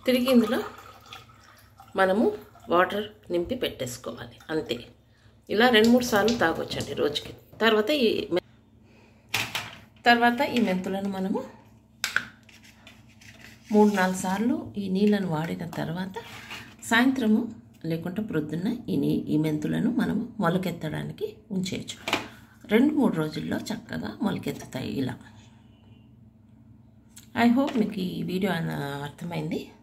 తిరిగి ఇందులో మనము వాటర్ నింపి పెట్టేసుకోవాలి అంతే ఇలా రెండు మూడు సార్లు తాగొచ్చండి రోజుకి తర్వాత ఈ మె- తర్వాత ఈ మెంతులను మనము మూడు నాలుగు సార్లు ఈ నీళ్ళను వాడిన తర్వాత సాయంత్రము లేకుంటే ప్రొద్దున్న ఈ నీ ఈ మెంతులను మనము మొలకెత్తడానికి ఉంచేయచ్చు రెండు మూడు రోజుల్లో చక్కగా మొలకెత్తుతాయి ఇలా ఐ హోప్ మీకు ఈ వీడియో అన- అర్థమైంది